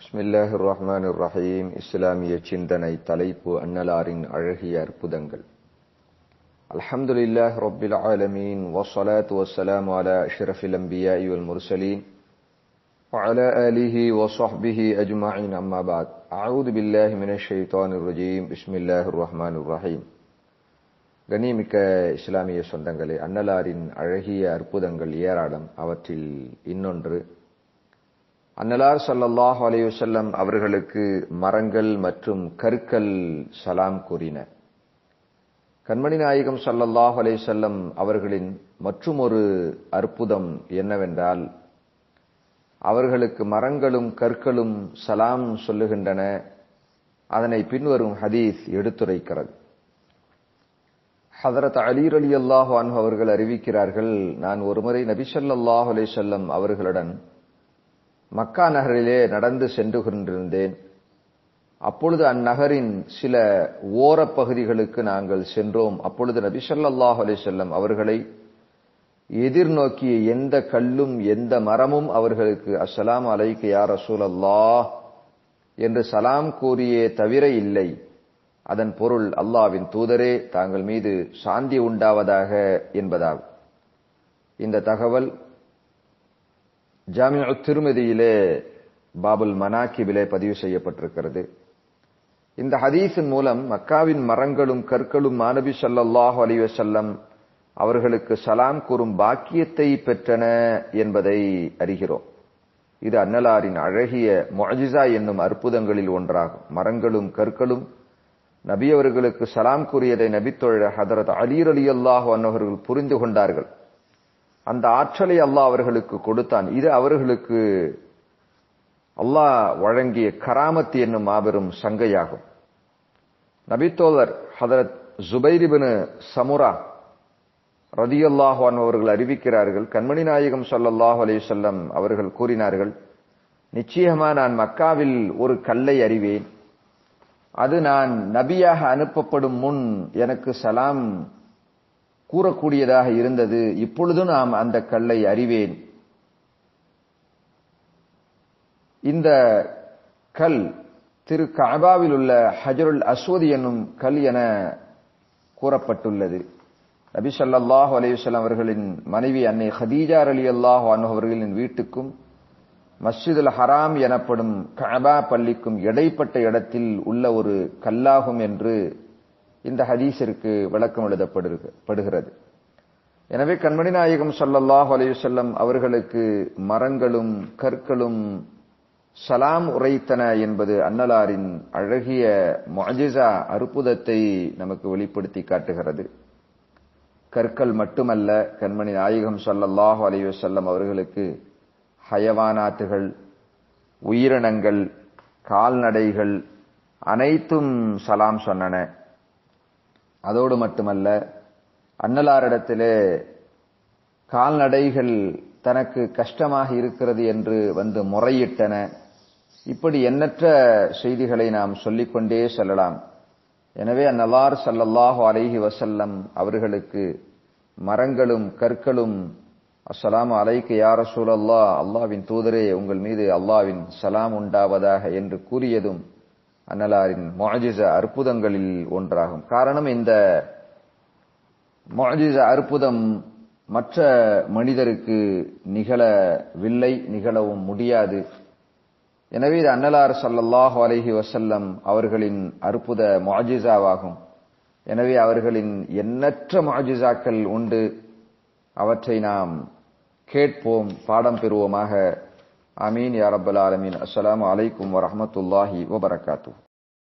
பிஸ்மில்லாஹி ரஹ்மான் ரஹீம் இஸ்லாமிய சிந்தனை தலைப்பு அன்னலாரின் அழகிய அற்புதங்கள் அல்ஹம்துலில்லாஹ் ரப்பில் ஆலமீன் வஸ்ஸலாத்து வஸ்ஸலாமு அலா அஷ்ரஃபில் அன்பியாஇ வல் முர்சலீன் وعلى آله وصحبه أجمعين أما بعد أعوذ بالله من الشيطان الرجيم بسم الله الرحمن الرحيم கண்ணியமிக்க இஸ்லாமிய சொந்தங்களே அன்னலாரின் அழகிய அற்புதங்கள் ஏராளம் அவற்றில் இன்னொன்று அன்னலார் சல்லல்லாஹ் அலையுசல்லம் அவர்களுக்கு மரங்கள் மற்றும் கற்கள் சலாம் கூறின கண்மணி நாயகம் சல்லல்லாஹ் அலையுசல்லம் அவர்களின் மற்றும் ஒரு அற்புதம் என்னவென்றால் அவர்களுக்கு மரங்களும் கற்களும் சலாம் சொல்லுகின்றன அதனை பின்வரும் ஹதீஸ் எடுத்துரைக்கிறது ஹதரத் அலீர் அலி அல்லாஹு அன்ஹு அவர்கள் அறிவிக்கிறார்கள் நான் ஒருமுறை நபிசல்லாஹ் அலிசல்லம் அவர்களுடன் மக்கா நகரிலே நடந்து சென்று கொண்டிருந்தேன் அப்பொழுது அந்நகரின் சில ஓரப் பகுதிகளுக்கு நாங்கள் சென்றோம் அப்பொழுது நபிசல்லாஹ் அலிசல்லம் அவர்களை எதிர்நோக்கிய எந்த கல்லும் எந்த மரமும் அவர்களுக்கு அஸ்ஸலாம் அலைக்கு யார் ரசூல் அல்லாஹ் என்று சலாம் கூறியே தவிர இல்லை அதன் பொருள் அல்லாவின் தூதரே தாங்கள் மீது சாந்தி உண்டாவதாக என்பதாகும் இந்த தகவல் ஜாமியா திருமதியிலே பாபுல் மனாக்கிபிலே பதிவு செய்யப்பட்டிருக்கிறது இந்த ஹதீஸின் மூலம் மக்காவின் மரங்களும் கற்களும் மாணபி சல்லாஹ் அலிவசல்லம் அவர்களுக்கு சலாம் கூறும் பாக்கியத்தை பெற்றன என்பதை அறிகிறோம் இது அன்னலாரின் அழகிய மொஜிசா என்னும் அற்புதங்களில் ஒன்றாகும் மரங்களும் கற்களும் நபி அவர்களுக்கு சலாம் கூறியதை நபித்தொழ ஹதரத் அலீர் அலி அல்லாஹ் அன்னவர்கள் புரிந்து கொண்டார்கள் அந்த ஆற்றலை அல்லாஹ் அவர்களுக்கு கொடுத்தான் இது அவர்களுக்கு அல்லாஹ் வழங்கிய கராமத் என்னும் மாபெரும் சங்கையாகும் நபித்தோதர் ஹதரத் ஜுபைரிபின் சமுரா ரதியல்லாஹான் அவர்கள் அறிவிக்கிறார்கள் கண்மணி நாயகம் சொல்லல்லாஹு அலையுசல்லம் அவர்கள் கூறினார்கள் நிச்சயமா நான் மக்காவில் ஒரு கல்லை அறிவேன் அது நான் நபியாக அனுப்பப்படும் முன் எனக்கு சலாம் கூறக்கூடியதாக இருந்தது இப்பொழுது நாம் அந்த கல்லை அறிவேன் இந்த கல் திரு காபாவில் உள்ள ஹஜருல் அஸ்வதி என்னும் கல் என கூறப்பட்டுள்ளது நபி சொல்லாஹு அலையுஸ்லாம் அவர்களின் மனைவி அன்னை ஹதீஜார் அலி அல்லாஹ் அவர்களின் வீட்டுக்கும் மஸ்ஜிதுல் ஹராம் எனப்படும் கபா பள்ளிக்கும் இடைப்பட்ட இடத்தில் உள்ள ஒரு கல்லாகும் என்று இந்த ஹதீஸிற்கு விளக்கம் எழுதப்படுகிறது எனவே கண்மணி நாயகம் சொல்லல்லாஹு அலையுசல்லம் அவர்களுக்கு மரங்களும் கற்களும் சலாம் உரைத்தன என்பது அன்னலாரின் அழகிய மொஜிசா அற்புதத்தை நமக்கு வெளிப்படுத்தி காட்டுகிறது கற்கள் மட்டுமல்ல கண்மணி நாயகம் சொல்லல்லாஹு அலையுசல்லம் அவர்களுக்கு ஹயவானாத்துகள் உயிரினங்கள் கால்நடைகள் அனைத்தும் சலாம் சொன்னன அதோடு மட்டுமல்ல அன்னலாரிடத்திலே கால்நடைகள் தனக்கு கஷ்டமாக இருக்கிறது என்று வந்து முறையிட்டன இப்படி எண்ணற்ற செய்திகளை நாம் சொல்லிக்கொண்டே செல்லலாம் எனவே அந்நலார் சல்லல்லாஹு அலைஹி வசல்லம் அவர்களுக்கு மரங்களும் கற்களும் அஸ்ஸலாம் அலைக்கு யார சூழல்லா அல்லாவின் தூதரே உங்கள் மீது அல்லாவின் சலாம் உண்டாவதாக என்று கூறியதும் அன்னலாரின் மொஜிச அற்புதங்களில் ஒன்றாகும் காரணம் இந்த மொஜிச அற்புதம் மற்ற மனிதருக்கு நிகழவில்லை நிகழவும் முடியாது எனவே இது அன்னலார் சல்லல்லாஹு அலஹி வசல்லம் அவர்களின் அற்புத மாஜிசாவாகும் எனவே அவர்களின் எண்ணற்ற மாஜிசாக்கள் உண்டு அவற்றை நாம் கேட்போம் பாடம் பெறுவோமாக அமீன் யாரப்பல் ஆலமீன் அஸ்லாம் அலைக்கும் வரமத்துல்லாஹி வபரகாத்தூ